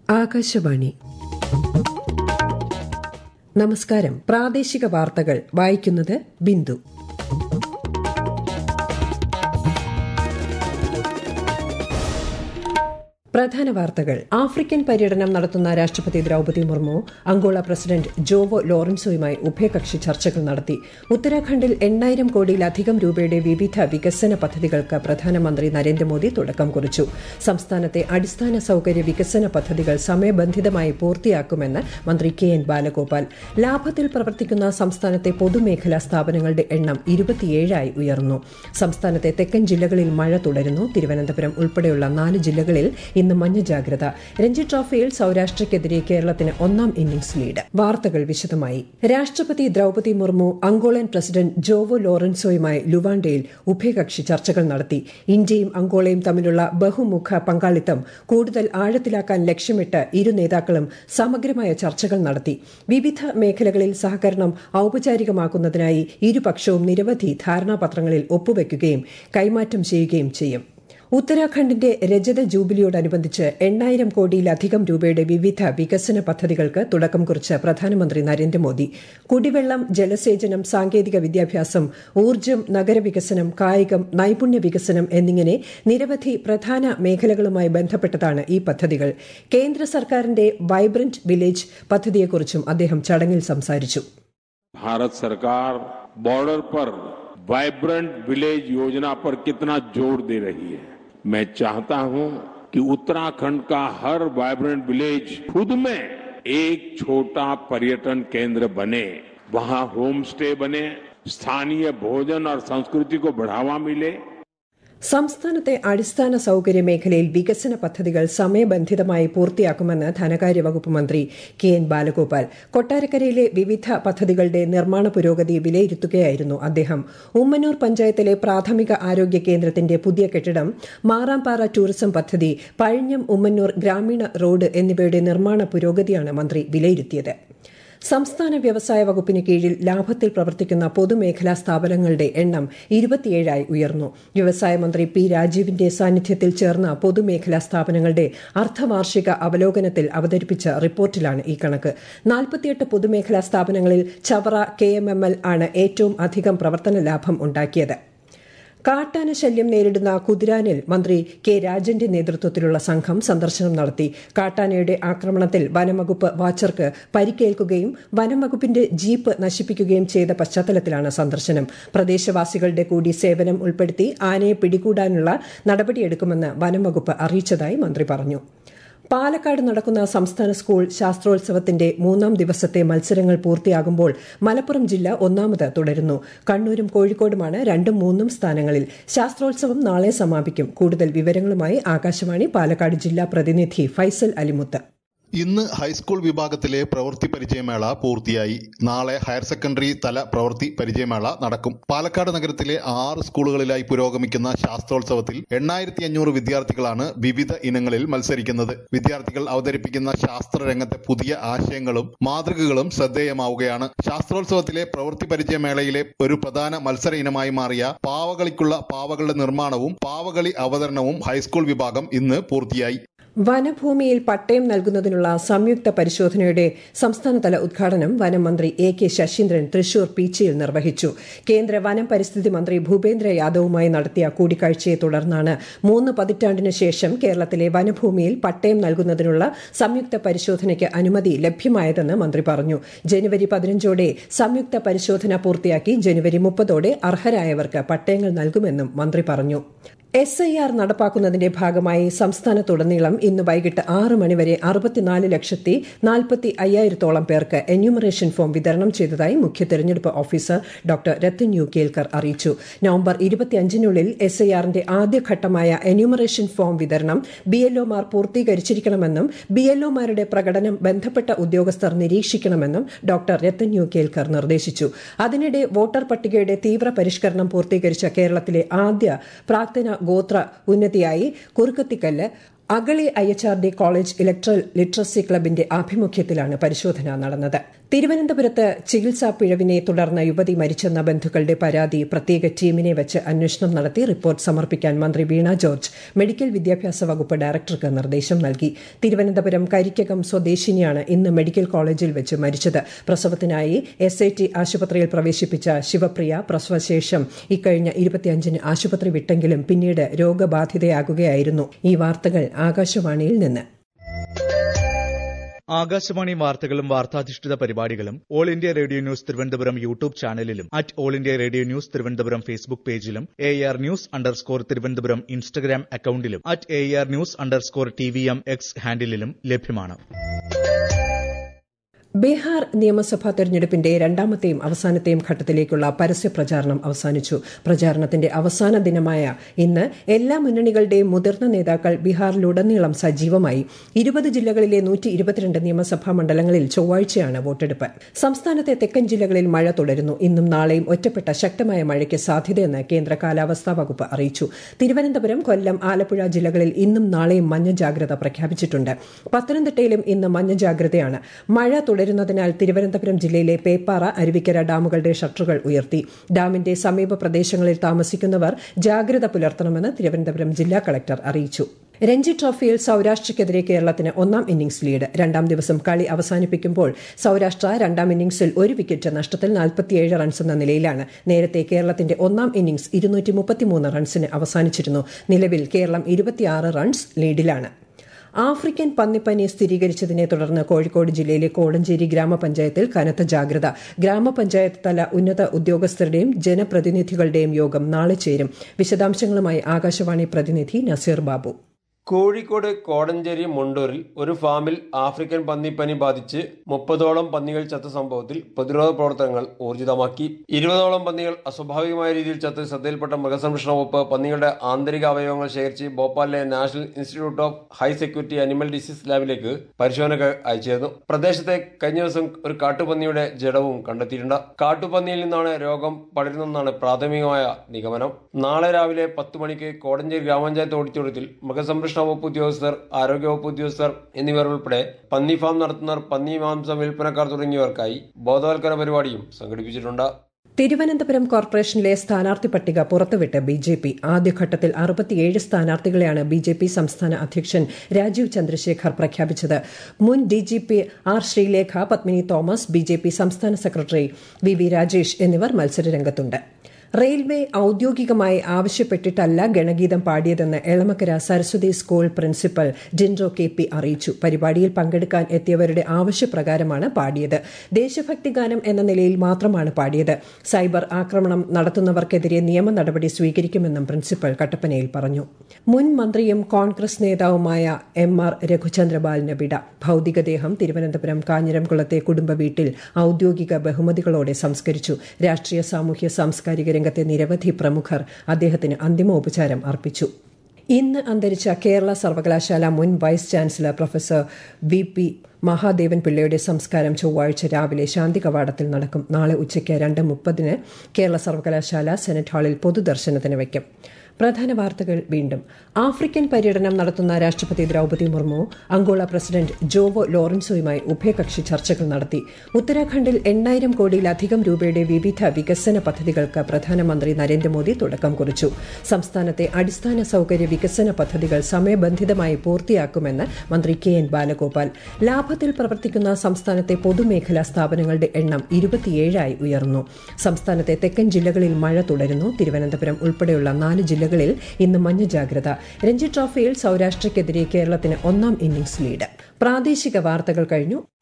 ആകാശവാണി നമസ്കാരം പ്രാദേശിക വാർത്തകൾ വായിക്കുന്നത് ബിന്ദു പ്രധാന വാർത്തകൾ ആഫ്രിക്കൻ പര്യടനം നടത്തുന്ന രാഷ്ട്രപതി Droupadi Murmu Angola president Joao ലോറൻസോയുമായി ഉഭയകക്ഷി ചർച്ചകൾ നടത്തി ഉത്തരാഖണ്ഡിൽ എണ്ണായിരം കോടിയിലധികം രൂപയുടെ വിവിധ വികസന പദ്ധതികൾക്ക് പ്രധാനമന്ത്രി നരേന്ദ്രമോദി തുടക്കം കുറിച്ചു സംസ്ഥാനത്തെ അടിസ്ഥാന സൌകര്യ വികസന പദ്ധതികൾ സമയബന്ധിതമായി പൂർത്തിയാക്കുമെന്ന് മന്ത്രി കെ എൻ ബാലഗോപാൽ ലാഭത്തിൽ പ്രവർത്തിക്കുന്ന സംസ്ഥാനത്തെ പൊതുമേഖലാ സ്ഥാപനങ്ങളുടെ എണ്ണം ഇരുപത്തിയേഴായി ഉയർന്നു സംസ്ഥാനത്തെ തെക്കൻ ജില്ലകളിൽ മഴ തുടരുന്നു തിരുവനന്തപുരം ഉൾപ്പെടെയുള്ള നാല് ജില്ലകളിൽ ഇന്ന് മഞ്ഞ ജാഗ്രത രഞ്ജി ട്രോഫിയിൽ സൌരാഷ്ട്രയ്ക്കെതിരെ കേരളത്തിന് ഒന്നാം ഇന്നിംഗ്സ് ലീഡ് വാർത്തകൾ വിശദമായി രാഷ്ട്രപതി Droupadi Murmu Angolan president Joao ലോറൻസോയുമായി ലുവാണ്ടയിൽ ഉഭയകക്ഷി ചർച്ചകൾ നടത്തി ഇന്ത്യയും അങ്കോളയും തമ്മിലുള്ള ബഹുമുഖ പങ്കാളിത്തം കൂടുതൽ ആഴത്തിലാക്കാൻ ലക്ഷ്യമിട്ട് ഇരു നേതാക്കളും സമഗ്രമായ ചർച്ചകൾ നടത്തി വിവിധ മേഖലകളിൽ സഹകരണം ഔപചാരികമാക്കുന്നതിനായി ഇരുപക്ഷവും നിരവധി ധാരണാപത്രങ്ങളിൽ ഒപ്പുവയ്ക്കുകയും കൈമാറ്റം ചെയ്യുകയും ചെയ്യും ഉത്തരാഖണ്ഡിന്റെ രജത ജൂബിലിയോടനുബന്ധിച്ച് എണ്ണായിരം കോടിയിലധികം രൂപയുടെ വിവിധ വികസന പദ്ധതികൾക്ക് തുടക്കം കുറിച്ച് പ്രധാനമന്ത്രി നരേന്ദ്രമോദി കുടിവെള്ളം ജലസേചനം സാങ്കേതിക വിദ്യാഭ്യാസം ഊർജ്ജം നഗരവികസനം കായികം നൈപുണ്യ വികസനം എന്നിങ്ങനെ നിരവധി പ്രധാന മേഖലകളുമായി ബന്ധപ്പെട്ടതാണ് ഈ പദ്ധതികൾ കേന്ദ്ര സർക്കാരിന്റെ വൈബ്രന്റ് വില്ലേജ് പദ്ധതിയെക്കുറിച്ചും അദ്ദേഹം ചടങ്ങിൽ സംസാരിച്ചു भारत सरकार बॉर्डर पर वाइब्रेंट विलेज योजना पर कितना जोर दे रही है मैं चाहता हूं कि उत्तराखंड का हर वाइब्रेंट विलेज खुद में एक छोटा पर्यटन केंद्र बने वहां होम स्टे बने स्थानीय भोजन और संस्कृति को बढ़ावा मिले സംസ്ഥാനത്തെ അടിസ്ഥാന സൌകര്യ മേഖലയിൽ വികസന പദ്ധതികൾ സമയബന്ധിതമായി പൂർത്തിയാക്കുമെന്ന് ധനകാര്യ വകുപ്പ് മന്ത്രി കെ എൻ ബാലഗോപാൽ കൊട്ടാരക്കരയിലെ വിവിധ പദ്ധതികളുടെ നിർമ്മാണ പുരോഗതി വിലയിരുത്തുകയായിരുന്നു അദ്ദേഹം ഉമ്മന്നൂർ പഞ്ചായത്തിലെ പ്രാഥമിക ആരോഗ്യ കേന്ദ്രത്തിന്റെ പുതിയ കെട്ടിടം മാറാമ്പാറ ടൂറിസം പദ്ധതി പഴിഞ്ഞം ഉമ്മന്നൂർ ഗ്രാമീണ റോഡ് എന്നിവയുടെ നിർമ്മാണ പുരോഗതിയാണ് മന്ത്രി വിലയിരുത്തിയത് സംസ്ഥാന വ്യവസായ വകുപ്പിന് കീഴിൽ ലാഭത്തിൽ പ്രവർത്തിക്കുന്ന പൊതുമേഖലാ സ്ഥാപനങ്ങളുടെ എണ്ണം ഇരുപത്തിയേഴായി ഉയർന്നു വ്യവസായ മന്ത്രി പി രാജീവിന്റെ സാന്നിധ്യത്തിൽ ചേർന്ന പൊതുമേഖലാ സ്ഥാപനങ്ങളുടെ അർദ്ധവാർഷിക അവലോകനത്തിൽ അവതരിപ്പിച്ച റിപ്പോർട്ടിലാണ് ഈ കണക്ക് നാൽപ്പത്തിയെട്ട് പൊതുമേഖലാ സ്ഥാപനങ്ങളിൽ Chavara K M M L ആണ് ഏറ്റവും അധികം പ്രവർത്തന ലാഭം ഉണ്ടാക്കിയത് കാട്ടാന ശല്യം നേരിടുന്ന കുതിരാനിൽ മന്ത്രി കെ രാജന്റെ നേതൃത്വത്തിലുള്ള സംഘം സന്ദർശനം നടത്തി കാട്ടാനയുടെ ആക്രമണത്തിൽ വനംവകുപ്പ് വാച്ചർക്ക് പരിക്കേൽക്കുകയും വനംവകുപ്പിന്റെ ജീപ്പ് നശിപ്പിക്കുകയും ചെയ്ത പശ്ചാത്തലത്തിലാണ് സന്ദർശനം പ്രദേശവാസികളുടെ കൂടി സേവനം ഉൾപ്പെടുത്തി ആനയെ പിടികൂടാനുള്ള നടപടിയെടുക്കുമെന്ന് വനംവകുപ്പ് അറിയിച്ചതായി മന്ത്രി പറഞ്ഞു പാലക്കാട് നടക്കുന്ന സംസ്ഥാന സ്കൂൾ ശാസ്ത്രോത്സവത്തിന്റെ മൂന്നാം ദിവസത്തെ മത്സരങ്ങൾ പൂർത്തിയാകുമ്പോൾ മലപ്പുറം ജില്ല ഒന്നാമത് തുടരുന്നു കണ്ണൂരും കോഴിക്കോടുമാണ് രണ്ടും മൂന്നും സ്ഥാനങ്ങളിൽ ശാസ്ത്രോത്സവം നാളെ സമാപിക്കും കൂടുതൽ വിവരങ്ങളുമായി ആകാശവാണി പാലക്കാട് ജില്ലാ പ്രതിനിധി ഫൈസൽ അലിമുത്ത് ഇന്ന് ഹൈസ്കൂൾ വിഭാഗത്തിലെ പ്രവൃത്തി പരിചയമേള പൂർത്തിയായി നാളെ ഹയർ സെക്കൻഡറി തല പ്രവൃത്തി പരിചയമേള നടക്കും പാലക്കാട് നഗരത്തിലെ ആറ് സ്കൂളുകളിലായി പുരോഗമിക്കുന്ന ശാസ്ത്രോത്സവത്തിൽ എണ്ണായിരത്തി അഞ്ഞൂറ് വിദ്യാർത്ഥികളാണ് വിവിധ ഇനങ്ങളിൽ മത്സരിക്കുന്നത് വിദ്യാർത്ഥികൾ അവതരിപ്പിക്കുന്ന ശാസ്ത്രരംഗത്തെ പുതിയ ആശയങ്ങളും മാതൃകകളും ശ്രദ്ധേയമാവുകയാണ് ശാസ്ത്രോത്സവത്തിലെ പ്രവൃത്തി പരിചയമേളയിലെ ഒരു പ്രധാന മത്സര ഇനമായി മാറിയ പാവകളിക്കുള്ള പാവകളുടെ നിർമ്മാണവും പാവകളി അവതരണവും ഹൈസ്കൂൾ വിഭാഗം ഇന്ന് പൂർത്തിയായി വനഭൂമിയിൽ പട്ടയം നൽകുന്നതിനുള്ള സംയുക്ത പരിശോധനയുടെ സംസ്ഥാനതല ഉദ്ഘാടനം വനം മന്ത്രി എ കെ ശശീന്ദ്രൻ തൃശൂർ പീച്ചിയിൽ നിർവഹിച്ചു കേന്ദ്ര വനം പരിസ്ഥിതി മന്ത്രി ഭൂപേന്ദ്ര യാദവുമായി നടത്തിയ കൂടിക്കാഴ്ചയെ തുടർന്നാണ് മൂന്ന് പതിറ്റാണ്ടിന് ശേഷം കേരളത്തിലെ വനഭൂമിയിൽ പട്ടയം നൽകുന്നതിനുള്ള സംയുക്ത പരിശോധനയ്ക്ക് അനുമതി ലഭ്യമായതെന്ന് മന്ത്രി പറഞ്ഞു ജനുവരി പതിനഞ്ചോടെ സംയുക്ത പരിശോധന പൂർത്തിയാക്കി ജനുവരി മുപ്പതോടെ അർഹരായവർക്ക് പട്ടയങ്ങൾ നൽകുമെന്നും മന്ത്രി പറഞ്ഞു എസ് ഐ ആർ നടപ്പാക്കുന്നതിന്റെ ഭാഗമായി സംസ്ഥാനത്തുടനീളം ഇന്ന് വൈകിട്ട് ആറ് മണിവരെ അറുപത്തിനാല് ലക്ഷത്തി നാൽപ്പത്തി അയ്യായിരത്തോളം പേർക്ക് എന്യൂമറേഷൻ ഫോം വിതരണം ചെയ്തതായി മുഖ്യ തെരഞ്ഞെടുപ്പ് officer doctor Rathan U Kelkar അറിയിച്ചു നവംബർ ഇരുപത്തിയഞ്ചിനുള്ളിൽ എസ് ഐ ആറിന്റെ ആദ്യഘട്ടമായ എന്യൂമറേഷൻ ഫോം വിതരണം ബി എൽ ഒമാർ പൂർത്തീകരിച്ചിരിക്കണമെന്നും ബി എൽ ഒമാരുടെ പ്രകടനം ബന്ധപ്പെട്ട ഉദ്യോഗസ്ഥർ നിരീക്ഷിക്കണമെന്നും ഡോക്ടർ രത്തൻ യു കേൽക്കർ നിർദ്ദേശിച്ചു അതിനിടെ വോട്ടർ പട്ടികയുടെ തീവ്ര പരിഷ്കരണം പൂർത്തീകരിച്ച കേരളത്തിലെ ആദ്യ പ്രാക്തന ഗോത്ര ഉന്നതിയായി Kurukkathikkallu Agali I H R D college electoral literacy ക്ലബിന്റെ ആഭിമുഖ്യത്തിലാണ് പരിശോധന നടന്നത് തിരുവനന്തപുരത്ത് ചികിത്സാ പിഴവിനെ തുടർന്ന് യുവതി മരിച്ചെന്ന ബന്ധുക്കളുടെ പരാതി പ്രത്യേക ടീമിനെ വെച്ച് അന്വേഷണം നടത്തി റിപ്പോർട്ട് സമർപ്പിക്കാൻ മന്ത്രി വീണ ജോർജ് മെഡിക്കൽ വിദ്യാഭ്യാസ വകുപ്പ് ഡയറക്ടർക്ക് നിർദ്ദേശം നൽകി തിരുവനന്തപുരം കരിക്കകം സ്വദേശിനിയാണ് ഇന്ന് മെഡിക്കൽ കോളേജിൽ വെച്ച് മരിച്ചത് പ്രസവത്തിനായി എസ് ഐ ടി ആശുപത്രിയിൽ പ്രവേശിപ്പിച്ച ശിവപ്രിയ പ്രസവശേഷം ഇക്കഴിഞ്ഞ ഇരുപത്തിയഞ്ചിന് ആശുപത്രി വിട്ടെങ്കിലും പിന്നീട് രോഗബാധിതയാകുകയായിരുന്നു ഈ വാർത്തകൾ ആകാശവാണിയിൽ നിന്ന് ആകാശവാണി വാർത്തകളും വാർത്താധിഷ്ഠിത പരിപാടികളും all India radio news Thiruvananthapuram YouTube ചാനലിലും at all India radio news Thiruvananthapuram Facebook പേജിലും A R news underscore Thiruvananthapuram Instagram അക്കൌണ്ടിലും at A R news underscore T V M X ഹാൻഡിലും ലഭ്യമാണ് ബീഹാർ നിയമസഭാ തെരഞ്ഞെടുപ്പിന്റെ രണ്ടാമത്തെയും അവസാനത്തെയും ഘട്ടത്തിലേക്കുള്ള പരസ്യ പ്രചാരണം അവസാനിച്ചു പ്രചാരണത്തിന്റെ അവസാന ദിനമായ ഇന്ന് എല്ലാ മുന്നണികളുടെയും മുതിർന്ന നേതാക്കൾ ബീഹാറിലുടനീളം സജീവമായി ഇരുപത് ജില്ലകളിലെ നൂറ്റി ഇരുപത്തിരണ്ട് നിയമസഭാ മണ്ഡലങ്ങളിൽ ചൊവ്വാഴ്ചയാണ് വോട്ടെടുപ്പ് സംസ്ഥാനത്തെ തെക്കൻ ജില്ലകളിൽ മഴ തുടരുന്നു ഇന്നും നാളെയും ഒറ്റപ്പെട്ട ശക്തമായ മഴയ്ക്ക് സാധ്യതയെന്ന് കേന്ദ്ര കാലാവസ്ഥാ വകുപ്പ് അറിയിച്ചു തിരുവനന്തപുരം കൊല്ലം ആലപ്പുഴ ജില്ലകളിൽ ഇന്നും നാളെയും മഞ്ഞ ജാഗ്രത പ്രഖ്യാപിച്ചിട്ടുണ്ട് പത്തനംതിട്ടയിലും ഇന്ന് മഞ്ഞ ജാഗ്രതയാണ് മഴ തുടരുന്നതിനാൽ തിരുവനന്തപുരം ജില്ലയിലെ പേപ്പാറ അരുവിക്കര ഡാമുകളുടെ ഷട്ടറുകൾ ഉയർത്തി ഡാമിന്റെ സമീപ പ്രദേശങ്ങളിൽ താമസിക്കുന്നവർ ജാഗ്രത പുലർത്തണമെന്ന് തിരുവനന്തപുരം ജില്ലാ കളക്ടർ അറിയിച്ചു രഞ്ജി ട്രോഫിയിൽ സൌരാഷ്ട്രയ്ക്കെതിരെ കേരളത്തിന് ഒന്നാം ഇന്നിംഗ്സ് ലീഡ് രണ്ടാം ദിവസം കളി അവസാനിപ്പിക്കുമ്പോൾ സൌരാഷ്ട്ര രണ്ടാം ഇന്നിംഗ്സിൽ ഒരു വിക്കറ്റ് നഷ്ടത്തിൽ നാൽപ്പത്തിയേഴ് റൺസ് എന്ന നിലയിലാണ് നേരത്തെ കേരളത്തിന്റെ ഒന്നാം ഇന്നിംഗ്സ് ഇരുന്നൂറ്റി മുപ്പത്തിമൂന്ന് റൺസിന് അവസാനിച്ചിരുന്നു നിലവിൽ കേരളം ഇരുപത്തിയാറ് റൺസ് ലീഡിലാണ് ആഫ്രിക്കൻ പന്നിപ്പനി സ്ഥിരീകരിച്ചതിനെ തുടർന്ന് കോഴിക്കോട് ജില്ലയിലെ കോടഞ്ചേരി ഗ്രാമപഞ്ചായത്തിൽ കനത്ത ജാഗ്രത ഗ്രാമപഞ്ചായത്ത് തല ഉന്നത ഉദ്യോഗസ്ഥരുടെയും ജനപ്രതിനിധികളുടെയും യോഗം നാളെ ചേരും വിശദാംശങ്ങളുമായി ആകാശവാണി പ്രതിനിധി നസീർ ബാബു കോഴിക്കോട് കോടഞ്ചേരി മുണ്ടൂരിൽ ഒരു ഫാമിൽ ആഫ്രിക്കൻ പന്നിപ്പനി ബാധിച്ച് മുപ്പതോളം പന്നികൾ ചത്ത സംഭവത്തിൽ പ്രതിരോധ പ്രവർത്തനങ്ങൾ ഊർജിതമാക്കി ഇരുപതോളം പന്നികൾ അസ്വാഭാവികമായ രീതിയിൽ ചത്ത് ശ്രദ്ധയിൽപ്പെട്ട മൃഗസംരക്ഷണ വകുപ്പ് പന്നികളുടെ ആന്തരിക അവയവങ്ങൾ ശേഖരിച്ച് ഭോപ്പാലിലെ national institute of high security animal disease ലാബിലേക്ക് പരിശോധനകൾ അയച്ചിരുന്നു പ്രദേശത്തെ കഴിഞ്ഞ ദിവസം ഒരു കാട്ടുപന്നിയുടെ ജഡവും കണ്ടെത്തിയിട്ടുണ്ട് കാട്ടുപന്നിയിൽ നിന്നാണ് രോഗം പടരുന്നതെന്നാണ് പ്രാഥമികമായ നിഗമനം നാളെ രാവിലെ പത്ത് മണിക്ക് കോടഞ്ചേരി ഗ്രാമപഞ്ചായത്ത് ഓഡിറ്റോറിയത്തിൽ മൃഗസംരക്ഷണ വകുപ്പ് ഉദ്യോഗസ്ഥർ ആരോഗ്യവകുപ്പ് ഉദ്യോഗസ്ഥർ എന്നിവർ ഉൾപ്പെടെ പന്നി ഫാം നടത്തുന്നവർ പന്നി മാംസം വിൽപ്പനക്കാർ തുടങ്ങിയവർക്കായി ബോധവൽക്കരണ പരിപാടിയും സംഘടിപ്പിച്ചിട്ടുണ്ട് തിരുവനന്തപുരം കോർപ്പറേഷനിലെ സ്ഥാനാർത്ഥി പട്ടിക പുറത്തുവിട്ട് ബി ജെ പി ആദ്യഘട്ടത്തിൽ അറുപത്തിയേഴ് സ്ഥാനാർത്ഥികളെയാണ് ബി ജെ പി സംസ്ഥാന അധ്യക്ഷൻ രാജീവ് ചന്ദ്രശേഖർ പ്രഖ്യാപിച്ചത് മുൻ D G P R Sreelekha Padmini Thomas B J P സംസ്ഥാന സെക്രട്ടറി വി വി രാജേഷ് എന്നിവർ മത്സരരംഗത്തുണ്ട് റെയിൽവേ ഔദ്യോഗികമായി ആവശ്യപ്പെട്ടിട്ടല്ല ഗണഗീതം പാടിയതെന്ന് Elamakkara Saraswati school principal Jinto K P അറിയിച്ചു പരിപാടിയിൽ പങ്കെടുക്കാൻ എത്തിയവരുടെ ആവശ്യപ്രകാരമാണ് പാടിയത് ദേശഭക്തി ഗാനം എന്ന നിലയിൽ മാത്രമാണ് പാടിയത് സൈബർ ആക്രമണം നടത്തുന്നവർക്കെതിരെ നിയമ നടപടി സ്വീകരിക്കുമെന്നും പ്രിൻസിപ്പൽ കട്ടപ്പനയിൽ പറഞ്ഞു മുൻ മന്ത്രിയും കോൺഗ്രസ് നേതാവുമായ എം ആർ രഘുചന്ദ്രബാലിന് വിട ഭൌതികദേഹം തിരുവനന്തപുരം കാഞ്ഞിരംകുളത്തെ കുടുംബ വീട്ടിൽ ഔദ്യോഗിക ബഹുമതികളോടെ സംസ്കരിച്ചു രാഷ്ട്രീയ സാമൂഹ്യ സാംസ്കാരിക രംഗത്തെ നിരവധി പ്രമുഖർ അദ്ദേഹത്തിന് അന്തിമോപചാരം അർപ്പിച്ചു ഇന്ന് അന്തരിച്ച കേരള സർവകലാശാല മുൻ vice chancellor professor V P Mahadevan പിള്ളയുടെ സംസ്കാരം ചൊവ്വാഴ്ച രാവിലെ ശാന്തി കവാടത്തിൽ നടക്കും നാളെ ഉച്ചയ്ക്ക് രണ്ട് മുപ്പതിന് കേരള സർവകലാശാല സെനറ്റ് ഹാളിൽ പൊതുദർശനത്തിന് വയ്ക്കും പ്രധാന വാർത്തകൾ വീണ്ടും ആഫ്രിക്കൻ പര്യടനം നടത്തുന്ന രാഷ്ട്രപതി Droupadi Murmu Angola president Joao ലോറൻസോയുമായി ഉഭയകക്ഷി ചർച്ചകൾ നടത്തി ഉത്തരാഖണ്ഡിൽ എണ്ണായിരം കോടിയിലധികം രൂപയുടെ വിവിധ വികസന പദ്ധതികൾക്ക് പ്രധാനമന്ത്രി നരേന്ദ്രമോദി തുടക്കം കുറിച്ചു സംസ്ഥാനത്തെ അടിസ്ഥാന സൌകര്യ വികസന പദ്ധതികൾ സമയബന്ധിതമായി പൂർത്തിയാക്കുമെന്ന് മന്ത്രി കെ എൻ ബാലഗോപാൽ ലാഭത്തിൽ പ്രവർത്തിക്കുന്ന സംസ്ഥാനത്തെ പൊതുമേഖലാ സ്ഥാപനങ്ങളുടെ എണ്ണം ഇരുപത്തിയേഴായി ഉയർന്നു സംസ്ഥാനത്തെ തെക്കൻ ജില്ലകളിൽ മഴ തുടരുന്നു തിരുവനന്തപുരം ഉൾപ്പെടെയുള്ള നാല് ജില്ലകളിൽ ഇന്ന് മഞ്ഞ ജാഗ്രത രഞ്ജി ട്രോഫിയിൽ സൌരാഷ്ട്രയ്ക്കെതിരെ കേരളത്തിന് ഒന്നാം ഇന്നിംഗ്സ് ലീഡ് പ്രാദേശിക വാർത്തകൾ കഴിഞ്ഞു